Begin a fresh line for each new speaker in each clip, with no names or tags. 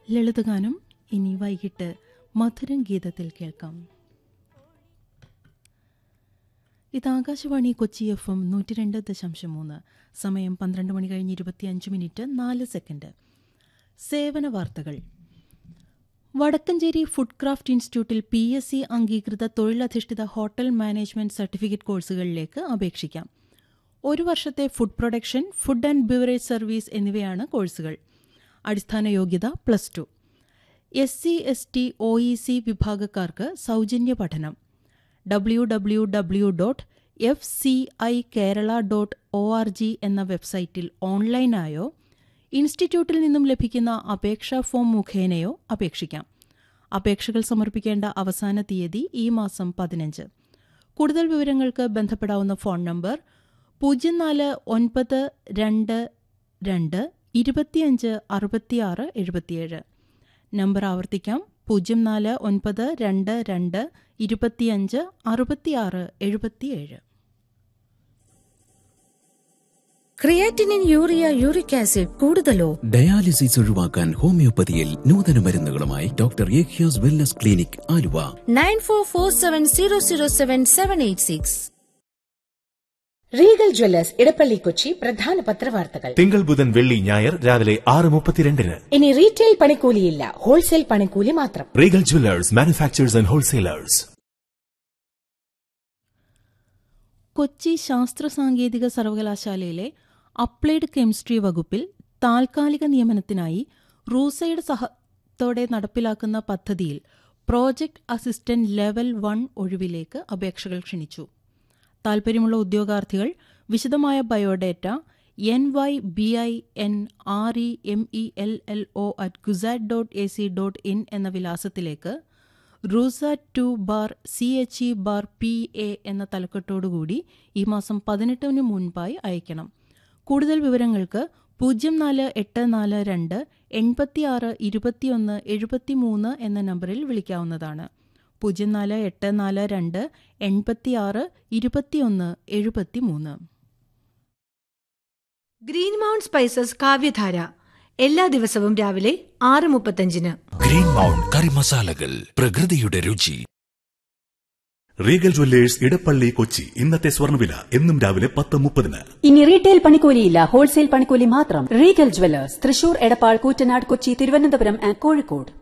ലളിതഗാനം ഇനി വൈകിട്ട് മധുരം ഗീതത്തിൽ കേൾക്കാം ഇത് ആകാശവാണി കൊച്ചി എഫ് എം നൂറ്റി രണ്ട് ദശാംശം മൂന്ന് സമയം പന്ത്രണ്ട് മണി കഴിഞ്ഞ് ഇരുപത്തിയഞ്ച് മിനിറ്റ് നാല് സെക്കൻഡ് സേവന വാർത്തകൾ വടക്കഞ്ചേരി ഫുഡ് ക്രാഫ്റ്റ് ഇൻസ്റ്റിറ്റ്യൂട്ടിൽ പി എസ് സി അംഗീകൃത തൊഴിലധിഷ്ഠിത ഹോട്ടൽ മാനേജ്മെന്റ് സർട്ടിഫിക്കറ്റ് കോഴ്സുകളിലേക്ക് അപേക്ഷിക്കാം ഒരു വർഷത്തെ food production food and beverage service എന്നിവയാണ് കോഴ്സുകൾ അടിസ്ഥാന യോഗ്യത plus two S C S T O E C വിഭാഗക്കാർക്ക് സൗജന്യ പഠനം W W W dot F C I Kerala dot O R G എന്ന വെബ്സൈറ്റിൽ ഓൺലൈനായോ ഇൻസ്റ്റിറ്റ്യൂട്ടിൽ നിന്നും ലഭിക്കുന്ന അപേക്ഷാ ഫോം മുഖേനയോ അപേക്ഷിക്കാം അപേക്ഷകൾ സമർപ്പിക്കേണ്ട അവസാന തീയതി ഈ മാസം പതിനഞ്ച് കൂടുതൽ വിവരങ്ങൾക്ക് ബന്ധപ്പെടാവുന്ന ഫോൺ നമ്പർ പൂജ്യം നാല് ഒൻപത് രണ്ട് രണ്ട് ഇരുപത്തിയഞ്ച് അറുപത്തിയാറ് എഴുപത്തിയേഴ് നമ്പർ ആവർത്തിക്കാം പൂജ്യം നാല് ഒൻപത് രണ്ട് രണ്ട് ഇരുപത്തിയഞ്ച് അറുപത്തിയാറ് എഴുപത്തിയേഴ്
ക്രിയാറ്റിനിൻ യൂറിയ യൂറിക് ആസിഡ് കൂടുതലോ
ഡയാലിസിസ് ഒഴിവാക്കാൻ ഹോമിയോപ്പതിയിൽ നൂതന മരുന്നുകളുമായി ഡോക്ടർ ഏഖ്യാസ് wellness clinic Aluva
nine four four seven zero zero seven seven eight six
Regal jewellers Edappally Kochi പ്രധാന പത്രവാർത്തകൾ
തിങ്കൾ ബുധൻ വെള്ളി ഞായർ രാവിലെ ആറ് മുപ്പത്തിരണ്ടിന്
ഇനി റീറ്റെയിൽ പണിക്കൂലിയില്ല ഹോൾസെയിൽ പണിക്കൂലി മാത്രം
Regal jewellers manufacturers and wholesalers
Kochi ശാസ്ത്ര സാങ്കേതിക സർവകലാശാലയിലെ അപ്ലൈഡ് കെമിസ്ട്രി വകുപ്പിൽ താൽക്കാലിക നിയമനത്തിനായി റൂസയുടെ സഹത്തോടെ നടപ്പിലാക്കുന്ന പദ്ധതിയിൽ പ്രോജക്ട് അസിസ്റ്റന്റ് ലെവൽ വൺ ഒഴിവിലേക്ക് അപേക്ഷകൾ ക്ഷണിച്ചു താൽപ്പര്യമുള്ള ഉദ്യോഗാർത്ഥികൾ വിശദമായ biodata N Y B I N R E M E L L O at CUSAT dot A C dot in എന്ന വിലാസത്തിലേക്ക് RUSA two bar C H E bar P A എന്ന തലക്കെട്ടോടുകൂടി ഈ മാസം പതിനെട്ടിന് മുൻപായി അയക്കണം കൂടുതൽ വിവരങ്ങൾക്ക് പൂജ്യം നാല് എട്ട് നാല് രണ്ട് എൺപത്തിയാറ് ഇരുപത്തിയൊന്ന് എഴുപത്തിമൂന്ന് എന്ന നമ്പറിൽ വിളിക്കാവുന്നതാണ് പൂജ്യം നാല് എട്ട് നാല് രണ്ട് എൺപത്തിയാറ് ഇരുപത്തിയൊന്ന് എഴുപത്തിമൂന്ന്
ഗ്രീൻ മൗണ്ട് സ്പൈസസ് കാവ്യധാര എല്ലാ ദിവസവും രാവിലെ ആറ് മുപ്പത്തഞ്ചിന്
ഗ്രീൻ മൗണ്ട് കറി മസാലകൾ പ്രകൃതിയുടെ രുചി
റീഗൽ ജ്വല്ലേഴ്സ് ഇടപ്പള്ളി കൊച്ചി ഇന്നത്തെ സ്വർണ്ണവില എന്നും രാവിലെ പത്ത് മുപ്പതിന്
ഇനി റീറ്റെയിൽ പണിക്കൂലിയില്ല ഹോൾസെയിൽ പണിക്കൂലി മാത്രം Regal jewellers Thrissur Edappal Koottanad Kochi Thiruvananthapuram and Kozhikode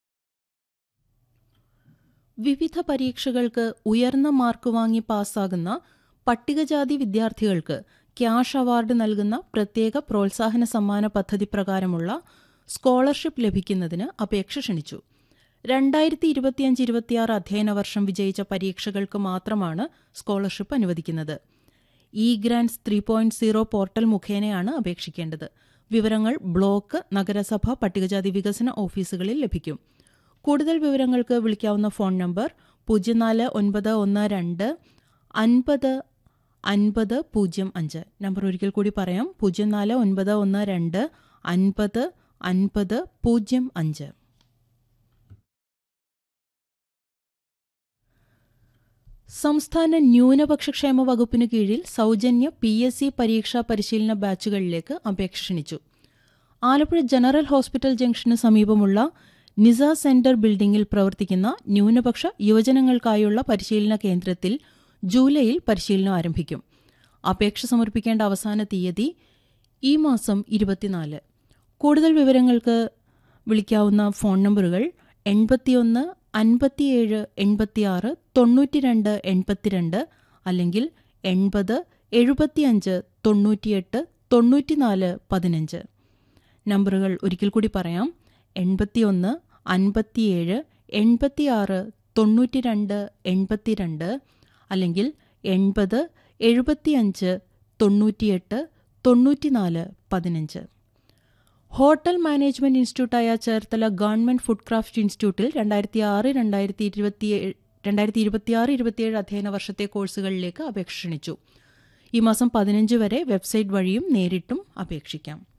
വിവിധ പരീക്ഷകൾക്ക് ഉയർന്ന മാർക്ക് വാങ്ങി പാസ്സാകുന്ന പട്ടികജാതി വിദ്യാർത്ഥികൾക്ക് ക്യാഷ് അവാർഡ് നൽകുന്ന പ്രത്യേക പ്രോത്സാഹന സമ്മാന പദ്ധതി പ്രകാരമുള്ള സ്കോളർഷിപ്പ് ലഭിക്കുന്നതിന് അപേക്ഷ ക്ഷണിച്ചു രണ്ടായിരത്തി ഇരുപത്തിയഞ്ച് ഇരുപത്തിയാറ് അധ്യയന വർഷം വിജയിച്ച പരീക്ഷകൾക്ക് മാത്രമാണ് സ്കോളർഷിപ്പ് അനുവദിക്കുന്നത് E grants three point zero portal മുഖേനയാണ് അപേക്ഷിക്കേണ്ടത് വിവരങ്ങൾ ബ്ലോക്ക് നഗരസഭ പട്ടികജാതി വികസന ഓഫീസുകളിൽ ലഭിക്കും കൂടുതൽ വിവരങ്ങൾക്ക് വിളിക്കാവുന്ന ഫോൺ നമ്പർ പൂജ്യം നാല് ഒൻപത് ഒന്ന് രണ്ട് അൻപത് അൻപത് പൂജ്യം അഞ്ച് നമ്പർ ഒരിക്കൽ കൂടി പറയാം പൂജ്യം നാല് ഒൻപത് ഒന്ന് രണ്ട് അൻപത് അൻപത് പൂജ്യം അഞ്ച് സംസ്ഥാന ന്യൂനപക്ഷ ക്ഷേമ വകുപ്പിനു കീഴിൽ സൗജന്യ പി എസ് സി പരീക്ഷാ പരിശീലന ബാച്ചുകളിലേക്ക് അപേക്ഷ ക്ഷണിച്ചു ആലപ്പുഴ ജനറൽ ഹോസ്പിറ്റൽ ജംഗ്ഷന് സമീപമുള്ള നിസ സെന്റർ ബിൽഡിംഗിൽ പ്രവർത്തിക്കുന്ന ന്യൂനപക്ഷ യുവജനങ്ങൾക്കായുള്ള പരിശീലന കേന്ദ്രത്തിൽ ജൂലൈയിൽ പരിശീലനം ആരംഭിക്കും അപേക്ഷ സമർപ്പിക്കേണ്ട അവസാന തീയതി ഈ മാസം ഇരുപത്തിനാല് കൂടുതൽ വിവരങ്ങൾക്ക് വിളിക്കാവുന്ന ഫോൺ നമ്പറുകൾ എൺപത്തിയൊന്ന് അൻപത്തിയേഴ് എൺപത്തിയാറ് തൊണ്ണൂറ്റിരണ്ട് എൺപത്തിരണ്ട് അല്ലെങ്കിൽ എൺപത് എഴുപത്തിയഞ്ച് തൊണ്ണൂറ്റിയെട്ട് തൊണ്ണൂറ്റിനാല് പതിനഞ്ച് നമ്പറുകൾ ഒരിക്കൽ കൂടി പറയാം എൺപത്തിയൊന്ന് അൻപത്തിയേഴ് എൺപത്തിയാറ് തൊണ്ണൂറ്റിരണ്ട് എൺപത്തിരണ്ട് അല്ലെങ്കിൽ എൺപത് എഴുപത്തിയഞ്ച് തൊണ്ണൂറ്റിയെട്ട് തൊണ്ണൂറ്റിനാല് പതിനഞ്ച് ഹോട്ടൽ മാനേജ്മെന്റ് ഇൻസ്റ്റിറ്റ്യൂട്ടായ ചേർത്തല ഗവൺമെന്റ് ഫുഡ് ക്രാഫ്റ്റ് ഇൻസ്റ്റിറ്റ്യൂട്ടിൽ രണ്ടായിരത്തി ആറ് രണ്ടായിരത്തി ഇരുപത്തി രണ്ടായിരത്തി ഇരുപത്തിയാറ് ഇരുപത്തിയേഴ് അധ്യയന വർഷത്തെ കോഴ്സുകളിലേക്ക് അപേക്ഷ ക്ഷണിച്ചു ഈ മാസം പതിനഞ്ച് വരെ വെബ്സൈറ്റ് വഴിയും നേരിട്ടും അപേക്ഷിക്കാം